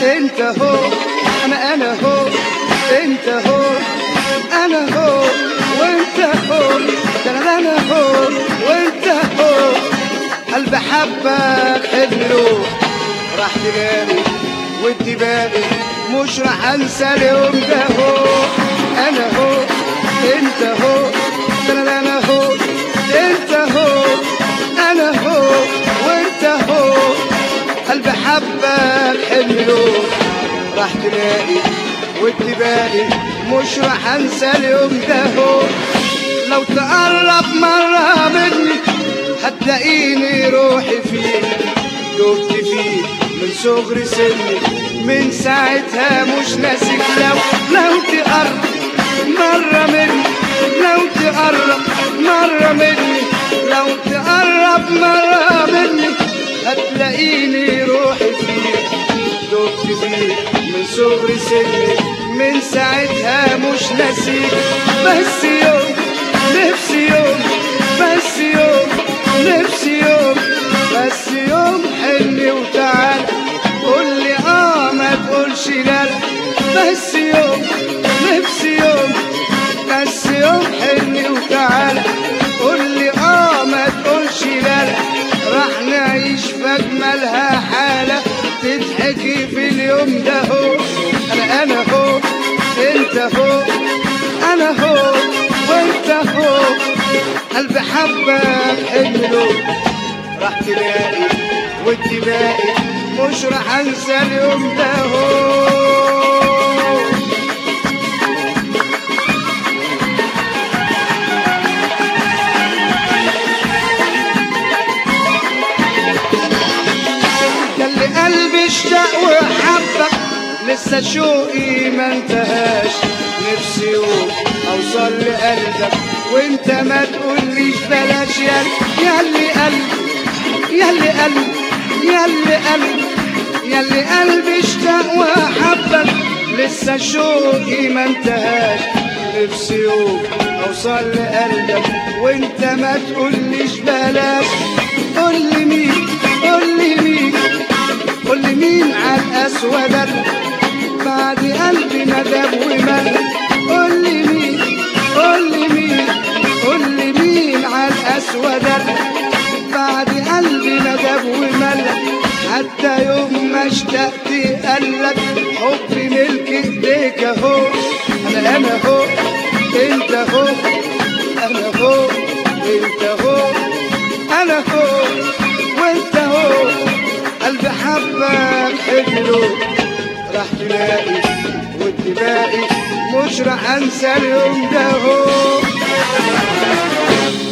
انت هو انا انا هو انت هو انا هو وانت هو ده انا انا هو وانت هو قلبي حبك حلو راح تجاري ودي بالي مش راح انسى اليوم ده هو انا هو انت هو ده انا انا هو انت هو انا هو وانت هو قلبي حبك حلو راح تلاقي ودي بالي مش راح انسى اليوم ده هو لو تقرب مرة مني هتلاقيني روحي فيك دبت فيك من صغر سني من ساعتها مش ناسيك لو لو تقرب مرة مني لو تقرب مرة مني لو تقرب مرة مني هتلاقيني روحي فيك دبت فيك من صغر سني من ساعتها مش ناسيك بس يوم نفسي يوم بس يوم نفسي يوم بس يوم حلي وتعال قول لي اه ما تقولش لا بس يوم نفسي يوم بس يوم حلي وتعال قول لي اه ما تقولش لا راح نعيش في اجملها حاله تضحكي في اليوم ده هو انا انا هو انت هو انا هو وانت هو قلبي حبك حلو راح تلاقي ودي باقي مش راح انسى اليوم ده هو ياللي قلبي اشتاق وحبك لسه شوقي ما انتهاش نفسي يوم اوصل لقلبك وانت ما تقوليش بلاش يا ياللي قلبي ياللي قلبي ياللي قلبي ياللي قلبي اشتاق وحبك لسه شوقي ما انتهاش نفسي يوم اوصل لقلبك وانت ما تقوليش بلاش قول لي مين قول لي مين قول لي مين على الاسود بعد قلبي ندب ومل قول لي مين قول لي مين قول لي مين على الاسود بعد قلبي ندب ومل حتى يوم ما اشتقت قلبك حبي ملك ايديك اهو انا انا هو انت هو انا هو انت هو انا هو وانت هو قلبي حبك حلو راح تلاقي وتلاقي مش راح انسى اليوم ده هو